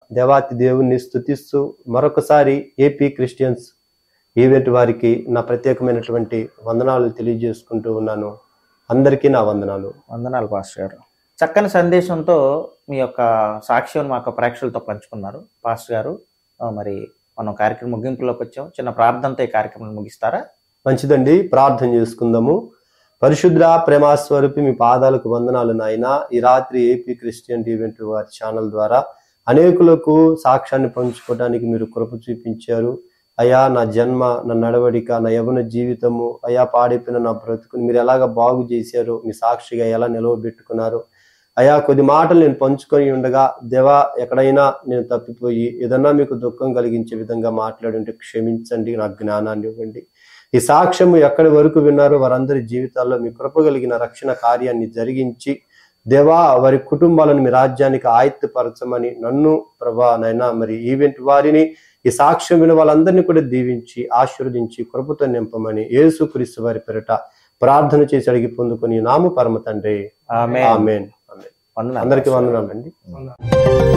దేవాతి దేవుణ్ణి స్తుతిస్తూ మరొకసారి ఏపీ క్రిస్టియన్స్ ఈవెంట్ వారికి నా ప్రత్యేకమైనటువంటి వందనాలు తెలియజేసుకుంటూ ఉన్నాను అందరికీ నా వందనాలు వందనాలు పాస్టర్ గారు చక్కని సందేశంతో మీ యొక్క సాక్ష్యం మా యొక్క ప్రేక్షకులతో పంచుకున్నారు పాస్టర్ గారు ఆ, మరి మనం కార్యక్రమం ముగింపులోకి వచ్చాం చిన్న ప్రార్థనతో ఈ కార్యక్రమం ముగిస్తారా మంచిదండి ప్రార్థన చేసుకుందాము పరిశుద్ర ప్రేమాస్వరూపి మీ పాదాలకు వందనాలు నాయన ఈ రాత్రి ఏపీ క్రిస్టియన్ ఈవెంట్ వారి ఛానల్ ద్వారా అనేకులకు సాక్ష్యాన్ని పంచుకోవడానికి మీరు కృప చూపించారు అయా నా జన్మ నా నడవడిక నా యవన జీవితము అయా పాడైపోయిన నా బ్రతుకుని మీరు ఎలాగ బాగు చేశారు మీ సాక్షిగా ఎలా నిలవబెట్టుకున్నారు అయా కొద్ది మాటలు నేను పంచుకొని ఉండగా దేవా ఎక్కడైనా నేను తప్పిపోయి ఏదన్నా మీకు దుఃఖం కలిగించే విధంగా మాట్లాడుంటే క్షమించండి నాకు జ్ఞానాన్ని ఇవ్వండి ఈ సాక్ష్యము ఎక్కడి వరకు విన్నారో వారందరి జీవితాల్లో మీ కృప కలిగిన రక్షణ కార్యాన్ని జరిగించి దేవా వారి కుటుంబాలను మీ రాజ్యానికి ఆయుత్తపరచమని నన్ను ప్రభా నైనా మరి ఈవెంట్ వారిని ఈ సాక్ష్యం విన వాళ్ళందరినీ కూడా దీవించి ఆశీర్వదించి కృపతో నింపమని యేసు క్రీస్తు వారి పెరట ప్రార్థన చేసి అడిగి పొందుకొని నాము పరమ తండ్రి ఆమె ఆమెన్ ఆమెన్ అందరికీ వందనాలండి